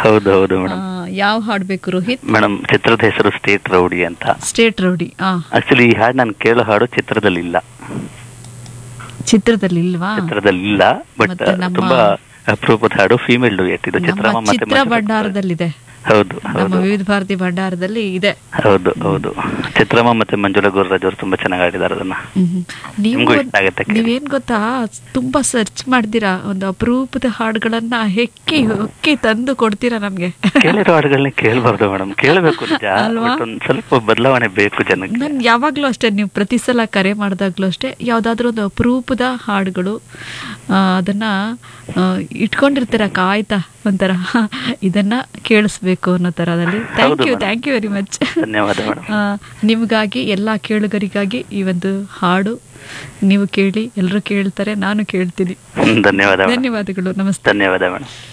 ಹೌದು ಹೌದು ಮೇಡಮ್ ಯಾವ ಹಾಡು ಬೇಕು ರೋಹಿತ್ ಮೇಡಮ್ ಚಿತ್ರದ ಹೆಸರು ಸ್ಟೇಟ್ ರೌಡಿ ಅಂತ ಸ್ಟೇಟ್ ರೌಡಿ ಆ ಆಕ್ಚುಲಿ ಈ ಹಾಡು ನಾನು ಕೇಳೋ ಹಾಡು ಚಿತ್ರದಲ್ಲಿ ಇಲ್ಲ ಚಿತ್ರದಲ್ಲಿ ಇಲ್ವಾ ಚಿತ್ರದಲ್ಲಿ ಇಲ್ಲ ಬಟ್ ಮತ್ತೆ ನಮ್ಮ- ತುಂಬಾ ಅಪರೂಪದ ಹಾಡು ಫೀಮೇಲ್ ಡುಯೆಟ್ ಇದು ಚಿತ್ರಮ್ಮ ನಮ್ಮ ಮತ್ತೆ ಚಿತ್ರ ಮಂಜುಳಾ ಭಂಡಾರದಲ್ಲಿದೆ ಹೌದು ನಮ್ಮ ಹೌದು ವಿವಿಧ ಭಾರತಿ ಭಂಡಾರದಲ್ಲಿ ಇದೆ ಹೌದು ಹೌದು ಚಿತ್ರಮ್ಮ ಮತ್ತೆ ಮಂಜುಳಾ ಗುರುರಾಜ್ ಅವರು ತುಂಬಾ ಚೆನ್ನಾಗಿ ಆಡಿದ್ದಾರೆ ಅದನ್ನ ಹ್ಮ್. ನೀವು ನಿಮ್ಗೂ ಒಂದ್- ಇಷ್ಟ ಆಗತ್ತೆ ಕೇಳಿ. ನೀವೇನ್ ಗೊತ್ತಾ ತುಂಬಾ ಸರ್ಚ್ ಮಾಡ್ತೀರಾ ಒಂದು ಅಪರೂಪದ ಹಾಡುಗಳನ್ನ ಹೆಕ್ಕಿ ಹೊಕ್ಕಿ ತಂದು ಕೊಡ್ತೀರಾ ನಮ್ಗೆ ಕೇಳಿರೋ ಹಾಡುಗಳನ್ನ ಕೇಳಬಾರ್ದು ಮೇಡಮ್ ಕೇಳಬೇಕು ನಿಜ ಅಲ್ವಾ? ಬಟ್ ಒಂದ್ ಸ್ವಲ್ಪ ಬದಲಾವಣೆ ಬೇಕು ಜನಕ್ಕೆ ನನ್ ಯಾವಾಗ್ಲೂ ಅಷ್ಟೇ ನೀವು ಪ್ರತಿ ಸಲ ಕರೆ ಮಾಡಿದಾಗ್ಲೂ ಅಷ್ಟೇ ಯಾವ್ದಾದ್ರು ಒಂದು ಅಪರೂಪದ ಹಾಡುಗಳು ಆ, ಅದನ್ನ ಆ, ಇಟ್ಕೊಂಡಿರ್ತೀರ ಕಾಯ್ತಾ ಒಂಥರ ಇದನ್ನ ಕೇಳಿಸ್ಬೇಕು ಅನ್ನೋ ತರದಲ್ಲಿ ಥ್ಯಾಂಕ್ ಹೌದು you madam. Thank you very much ಧನ್ಯವಾದ ಮೇಡಮ್ ನಿಮಗಾಗಿ ಎಲ್ಲ ಕೇಳುಗರಿಗಾಗಿ ಈ ಒಂದು ಹಾಡು ನೀವು ಕೇಳಿ ಎಲ್ಲರೂ ಕೇಳ್ತಾರೆ ನಾನು ಕೇಳ್ತೀನಿ ಧನ್ಯವಾದ ಮೇಡಮ್ ಧನ್ಯವಾದಗಳು ನಮಸ್ತೆ ಧನ್ಯವಾದ ಮೇಡಮ್